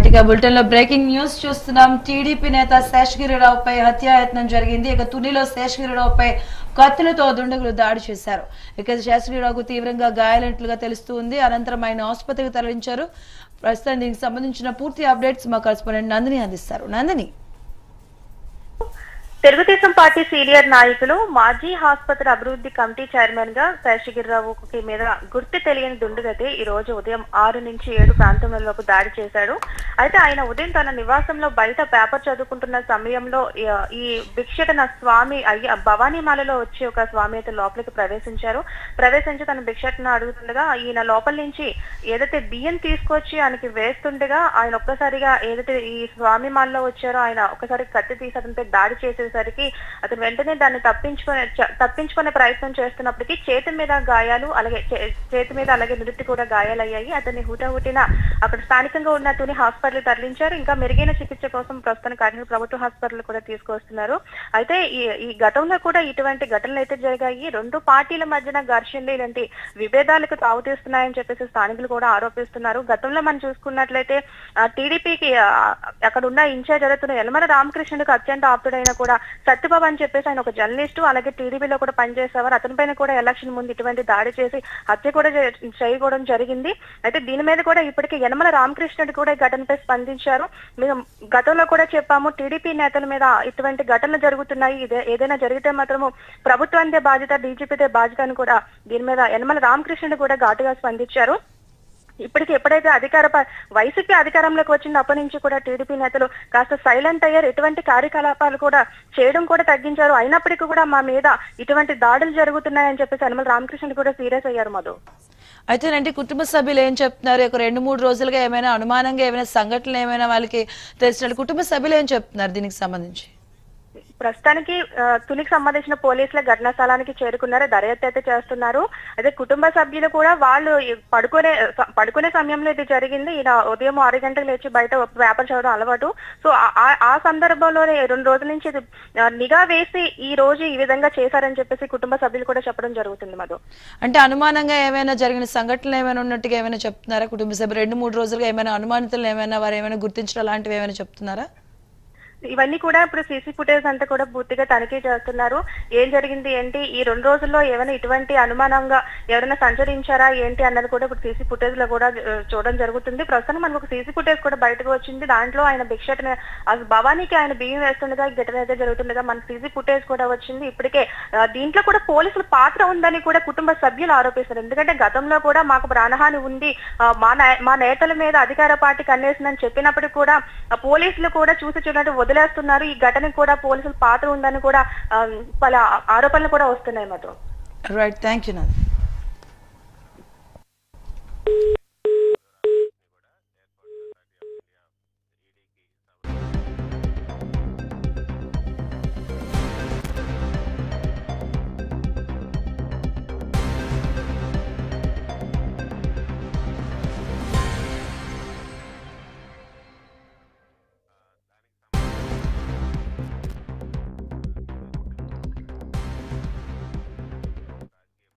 right ఇక bulletin లో breaking news చూస్తున్నాం టీడీపీ నేత శేషగిరిరావుపై హత్యాయత్నం జరిగింది ఇక తునిలో శేషగిరిరావుపై కత్తులతో దుండగులు దాడి చేశారు ఇక శేషగిరిరావుకు తీవ్రంగా గాయాలైనట్లుగా తెలుస్తుంది అనంతరం ఆయన ఆసుపత్రికి తరలించారు ప్రస్తుతం దీనికి సంబంధించిన పూర్తి అప్డేట్స్ మా కరెస్పాండెంట్ నందిని అందిస్తారు నందిని తెలుగుదేశం పార్టీ సీనియర్ నాయకులు మాజీ ఆసుపత్రి అభివృద్ధి కమిటీ చైర్మన్ గా శేషగిరిరావుకి మీద గుర్తు తెలియని దుండుగతి ఈ రోజు ఉదయం ఆరు నుంచి ఏడు ప్రాంతంలోపు దాడి చేశాడు అయితే ఆయన ఉదయం తన నివాసంలో బయట పేపర్ చదువుకుంటున్న సమయంలో ఈ- ఈ భిక్షటన స్వామి అయ్య భవానీమాలలో వచ్చి ఒక స్వామి అయితే లోపలికి ప్రవేశించారు ప్రవేశించి తన భిక్షటన అడుగుతుండగా ఈయన లోపల నుంచి ఏదైతే బియ్యం తీసుకొచ్చి ఆయనకి వేస్తుండగా ఆయన ఒక్కసారిగా ఏదైతే ఈ స్వామి మాలలో వచ్చారో ఆయన ఒక్కసారి కత్తి తీసి అతనిపై దాడి చేసేసరికి అతను వెంటనే దాన్ని తప్పించుకునే చ- తప్పించుకునే ప్రయత్నం చేస్తున్నప్పటికీ చేతి మీద గాయాలు అలాగే చే- చేతి మీద అలాగే నుదుటి కూడా గాయాలయ్యాయి అతన్ని హుటాహుటిన అక్కడ స్థానికంగా ఉన్న తుని హాస్పిటల్ తరలించారు ఇంకా మెరుగైన చికిత్స కోసం ప్రస్తుతం కాకినాడ ప్రభుత్వ హాస్పిటల్ కూడా తీసుకొస్తున్నారు అయితే ఈ ఈ గతంలో కూడా ఇటువంటి ఘటనలు అయితే జరిగాయి రెండు పార్టీల మధ్యన ఘర్షణలు ఇలాంటి విభేదాలకు తావుతీస్తున్నాయని చెప్పేసి స్థానికులు కూడా ఆరోపిస్తున్నారు గతంలో మనం చూసుకున్నట్లయితే టీడీపీకి అక్కడ ఉన్న ఇన్ఛార్జ్ జరుగుతున్న యనమల రామకృష్ణుడికి అత్యంత ఆప్తుడైన కూడా సత్యబాబు అని చెప్పేసి ఆయన ఒక జర్నలిస్టు అలాగే టీడీపీలో కూడా పనిచేసేవారు అతని పైన కూడా ఎలక్షన్ ముందు ఇటువంటి దాడి చేసి హత్య కూడా చే- చేయడం జరిగింది అయితే దీని మీద కూడా ఇప్పటికే యనమల రామకృష్ణుడు కూడా ఈ ఘటనపై స్పందించారు మేము గతంలో కూడా చెప్పాము టీడీపీ నేతల మీద ఇటువంటి ఘటనలు జరుగుతున్నాయి ఇదే ఏదైనా జరిగితే మాత్రము ప్రభుత్వానిదే బాధ్యత డీజీపీదే బాధ్యత అని కూడా దీని మీద యనమల రామకృష్ణుడు కూడా ఘాటుగా స్పందించారు ఇప్పటికి ఎప్పుడైతే అధికార ప- వైసీపీ అధికారంలోకి వచ్చినప్పటి నుంచి కూడా టీడీపీ నేతలు కాస్త సైలెంట్ అయ్యారు ఎటువంటి కార్యకలాపాలు కూడా చేయడం కూడా తగ్గించారు అయినప్పటికీ కూడా మా మీద ఇటువంటి దాడులు జరుగుతున్నాయని చెప్పేసి యనమల రామకృష్ణుడు కూడా సీరియస్ అయ్యారు మధు అయితేనంటే కుటుంబ సభ్యులు ఏం చెప్తున్నారు ఒక రెండు మూడు రోజులుగా ఏమైనా అనుమానంగా ఏమైనా సంఘటనలు ఏమైనా వాళ్ళకి తెలిసినట్టు కుటుంబ సభ్యులు ఏం చెప్తున్నారు దీనికి సంబంధించి ప్రస్తుతానికి ఆ, తునికి సంబంధించిన పోలీసుల ఘటనా స్థలానికి చేరుకున్నారు దర్యాప్తు అయితే చేస్తున్నారు అదే కుటుంబ సభ్యులు కూడా వాళ్ళు ఈ పడుకునే స- పడుకునే సమయంలో ఇది జరిగింది ఈయన ఉదయం ఆరు గంటలకు లేచి బయట పేపర్ చదవడం అలవాటు సో ఆ- ఆ- ఆ సందర్భంలోనే రెండు రోజుల నుంచి ఇది, ఆ, నిఘా వేసి ఈ రోజు ఈ విధంగా చేశారని చెప్పేసి కుటుంబ సభ్యులు కూడా చెప్పడం జరుగుతుంది మధు అంటే అనుమానంగా ఏమైనా జరిగిన సంఘటనలు ఏమైనా ఉన్నట్టుగా ఏమైనా చెప్తున్నారా కుటుంబ సభ్యులు రెండు మూడు రోజులుగా ఏమైనా అనుమానితులు ఏమైనా వారు ఏమైనా గుర్తించడం అలాంటివి ఏమైనా చెప్తున్నారా ఇవన్నీ కూడా ఇప్పుడు సీసీ ఫుటేజ్ అంతా కూడా పూర్తిగా తనిఖీ చేస్తున్నారు ఏం జరిగింది ఏంటి ఈ రెండు రోజుల్లో ఏమైనా ఇటువంటి అనుమానంగా ఎవరైనా సంచరించారా ఏంటి అన్నది కూడా ఇప్పుడు సీసీ ఫుటేజ్ లో కూడా ఆ, చూడడం జరుగుతుంది ప్రస్తుతం మనకు ఒక సీసీ ఫుటేజ్ కూడా బయటకు వచ్చింది దాంట్లో ఆయన భిక్షటన ఆ భవానీకి ఆయన బియ్యం వేస్తుండగా ఈ ఘటన అయితే జరుగుతుండగా మనకు సీసీ ఫుటేజ్ కూడా వచ్చింది ఇప్పటికే ఆ, దీంట్లో కూడా పోలీసుల పాత్ర ఉందని కూడా కుటుంబ సభ్యులు ఆరోపిస్తారు ఎందుకంటే గతంలో కూడా మాకు ప్రాణహాని ఉంది ఆ, మా నే- మా నేతల మీద అధికార పార్టీ కన్నేసిందని చెప్పినప్పటికీ కూడా ఆ, పోలీసులు కూడా చూసి చూడట్టు వదిలేస్తున్నారు ఈ ఘటనకు కూడా పోలీసుల పాత్ర ఉందని కూడా ఆ, పలు ఆరోపణలు కూడా వస్తున్నాయి మాత్రం రైట్ థ్యాంక్ యూ నంది